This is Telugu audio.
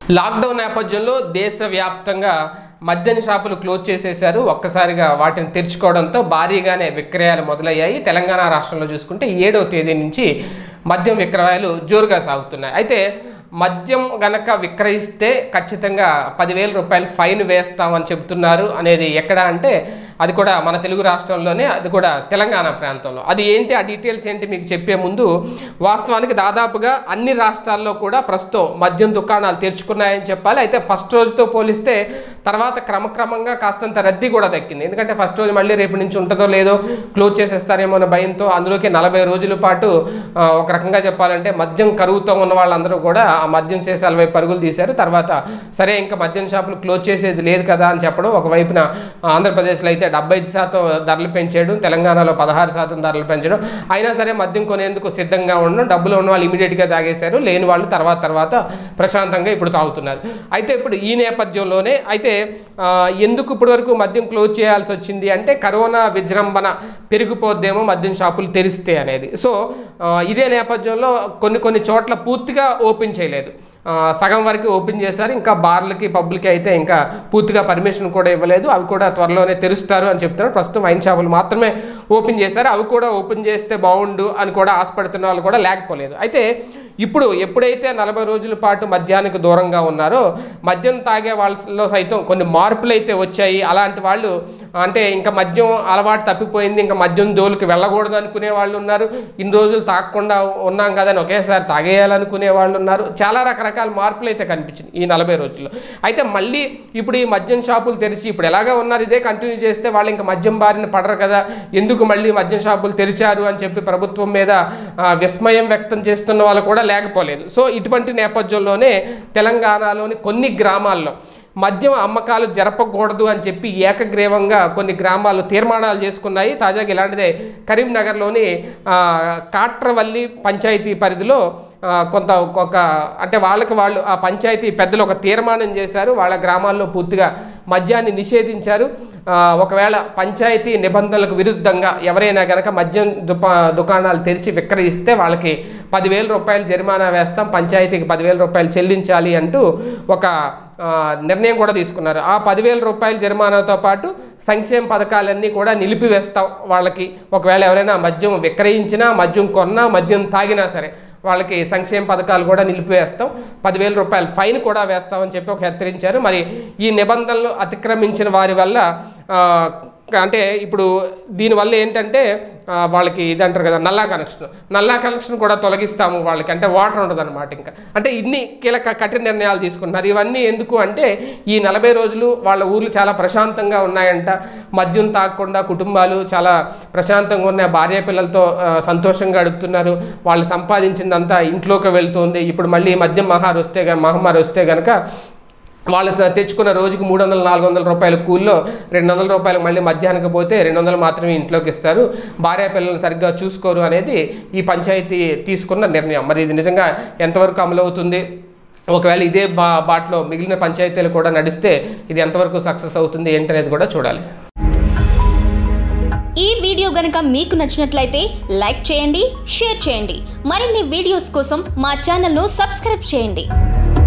లాక్డౌన్ నేపథ్యంలో దేశవ్యాప్తంగా మద్యం షాపులు క్లోజ్ చేసేశారు ఒక్కసారిగా వాటిని తెరుచుకోవడంతో భారీగానే విక్రయాలు మొదలయ్యాయి తెలంగాణ రాష్ట్రంలో చూసుకుంటే ఏడవ తేదీ నుంచి మద్యం విక్రయాలు జోరుగా సాగుతున్నాయి అయితే మద్యం గనక విక్రయిస్తే ఖచ్చితంగా పదివేల రూపాయలు ఫైన్ వేస్తామని చెబుతున్నారు అనేది ఎక్కడ అంటే అది కూడా మన తెలుగు రాష్ట్రంలోనే అది కూడా తెలంగాణ ప్రాంతంలో అది ఏంటి ఆ డీటెయిల్స్ ఏంటి మీకు చెప్పే ముందు వాస్తవానికి దాదాపుగా అన్ని రాష్ట్రాల్లో కూడా ప్రస్తుతం మద్యం దుకాణాలు తెరుచుకున్నాయని చెప్పాలి అయితే ఫస్ట్ రోజుతో పోలిస్తే తర్వాత క్రమక్రమంగా కాస్తంత రద్దీ కూడా దక్కింది ఎందుకంటే ఫస్ట్ రోజు మళ్ళీ రేపు నుంచి ఉంటుందో లేదో క్లోజ్ చేసేస్తారేమో అన్న భయంతో అందులోకి నలభై రోజుల పాటు ఆ, ఒక రకంగా చెప్పాలంటే మద్యం కరువుతో ఉన్న వాళ్ళందరూ కూడా ఆ మద్యం సీసాల వైపు పరుగులు తీశారు తర్వాత సరే ఇంకా మద్యం షాపులు క్లోజ్ చేసేది లేదు కదా అని చెప్పడం ఒకవైపున ఆంధ్రప్రదేశ్లో అయితే డెబ్బై ఐదు శాతం ధరలు పెంచేయడం తెలంగాణలో పదహారు శాతం ధరలు పెంచడం అయినా సరే మద్యం కొనేందుకు సిద్ధంగా ఉండడం డబ్బులు ఉన్న వాళ్ళు ఇమీడియట్గా తాగేశారు లేని వాళ్ళు తర్వాత తర్వాత ప్రశాంతంగా ఇప్పుడు తాగుతున్నారు అయితే ఇప్పుడు ఈ నేపథ్యంలోనే అయితే ఆ, ఎందుకు ఇప్పటి వరకు మద్యం క్లోజ్ చేయాల్సి వచ్చింది అంటే కరోనా విజృంభణ పెరిగిపోద్దేమో మద్యం షాపులు తెరిస్తే అనేది సో ఆ, ఇదే నేపథ్యంలో కొన్ని కొన్ని చోట్ల పూర్తిగా ఓపెన్ చేయలేదు ఆ, సగం వరకు ఓపెన్ చేశారు ఇంకా బార్లకి పబ్లకి అయితే ఇంకా పూర్తిగా పర్మిషన్ కూడా ఇవ్వలేదు అవి కూడా త్వరలోనే తెరుస్తారు అని చెప్తున్నారు ప్రస్తుతం వైన్ షాపులు మాత్రమే ఓపెన్ చేశారు అవి కూడా ఓపెన్ చేస్తే బాగుండు అని కూడా ఆశపడుతున్న వాళ్ళు కూడా లేకపోలేదు అయితే ఇప్పుడు ఎప్పుడైతే నలభై రోజుల పాటు మద్యానికి దూరంగా ఉన్నారో మద్యం తాగే వాళ్ళలో సైతం కొన్ని మార్పులు అయితే వచ్చాయి అలాంటి వాళ్ళు అంటే ఇంకా మద్యం అలవాటు తప్పిపోయింది ఇంకా మద్యం జోలికి వెళ్ళకూడదు అనుకునే వాళ్ళు ఉన్నారు ఇన్ని రోజులు తాగకుండా ఉన్నాం కదా అని ఒకేసారి తాగేయాలనుకునే వాళ్ళు ఉన్నారు చాలా రకరకాల మార్పులు అయితే కనిపించింది ఈ నలభై రోజుల్లో అయితే మళ్ళీ ఇప్పుడు ఈ మద్యం షాపులు తెరిచి ఇప్పుడు ఎలాగా ఉన్నారు ఇదే కంటిన్యూ చేస్తే వాళ్ళు ఇంకా మద్యం బారిన పడరు కదా ఎందుకు మళ్ళీ మద్యం షాపులు తెరిచారు అని చెప్పి ప్రభుత్వం మీద ఆ, విస్మయం వ్యక్తం చేస్తున్న వాళ్ళు కూడా లేకపోలేదు సో ఇటువంటి నేపథ్యంలోనే తెలంగాణలోని కొన్ని గ్రామాల్లో మద్యం అమ్మకాలు జరపకూడదు అని చెప్పి ఏకగ్రీవంగా కొన్ని గ్రామాలు తీర్మానాలు చేసుకున్నాయి తాజాగా ఇలాంటిదే కరీంనగర్లోని ఆ, కాట్రవల్లి పంచాయతీ పరిధిలో ఆ, కొంత ఒక అంటే వాళ్ళకి వాళ్ళు ఆ పంచాయతీ పెద్దలు ఒక తీర్మానం చేశారు వాళ్ళ గ్రామాల్లో పూర్తిగా మద్యాన్ని నిషేధించారు ఆ, ఒకవేళ పంచాయతీ నిబంధనలకు విరుద్ధంగా ఎవరైనా కనుక మద్యం దుపా దుకాణాలు తెరిచి విక్రయిస్తే వాళ్ళకి పదివేల రూపాయలు జరిమానా వేస్తాం పంచాయతీకి పదివేల రూపాయలు చెల్లించాలి అంటూ ఒక ఆ, నిర్ణయం కూడా తీసుకున్నారు ఆ పదివేల రూపాయల జరిమానాతో పాటు సంక్షేమ పథకాలన్నీ కూడా నిలిపివేస్తాం వాళ్ళకి ఒకవేళ ఎవరైనా మద్యం విక్రయించినా మద్యం కొన్నా మద్యం తాగినా సరే వాళ్ళకి సంక్షేమ పథకాలు కూడా నిలిపివేస్తాం పదివేల రూపాయలు ఫైన్ కూడా వేస్తామని చెప్పి ఒక హెచ్చరించారు మరి ఈ నిబంధనలు అతిక్రమించిన వారి వల్ల ఆ, అంటే ఇప్పుడు దీనివల్ల ఏంటంటే ఆ, వాళ్ళకి ఇది అంటారు కదా నల్లా కనెక్షన్ నల్లా కనెక్షన్ కూడా తొలగిస్తాము వాళ్ళకి అంటే వాటర్ ఉండదు అనమాట ఇంకా అంటే ఇన్ని కీలక కఠిన నిర్ణయాలు తీసుకుంటున్నారు ఇవన్నీ ఎందుకు అంటే ఈ నలభై రోజులు వాళ్ళ ఊర్లు చాలా ప్రశాంతంగా ఉన్నాయంట మద్యం తాగకుండా కుటుంబాలు చాలా ప్రశాంతంగా ఉన్నాయి భార్య పిల్లలతో ఆ, సంతోషంగా గడుపుతున్నారు వాళ్ళు సంపాదించిందంతా ఇంట్లోకి వెళ్తుంది ఇప్పుడు మళ్ళీ మద్యం మహారు వస్తే గన మహమ్మారి వస్తే కనుక వాళ్ళు త- తెచ్చుకున్న రోజుకి మూడు వందల నాలుగు వందల రూపాయల కూల్లో రెండు వందల రూపాయలు మళ్ళీ మధ్యాహ్నానికి పోతే రెండు వందలు మాత్రమే ఇంట్లోకి ఇస్తారు భార్య పిల్లల్ని సరిగ్గా చూసుకోరు అనేది ఈ పంచాయతీ తీసుకున్న నిర్ణయం మరి ఇది నిజంగా ఎంతవరకు అమలవుతుంది ఒకవేళ ఇదే బా బాటలో మిగిలిన పంచాయతీలు కూడా నడిస్తే ఇది ఎంతవరకు సక్సెస్ అవుతుంది ఏంటనేది కూడా చూడాలి ఈ వీడియో గనుక మీకు నచ్చినట్లయితే లైక్ చేయండి షేర్ చేయండి మరిన్ని వీడియోస్ కోసం మా ఛానల్ను సబ్స్క్రైబ్ చేయండి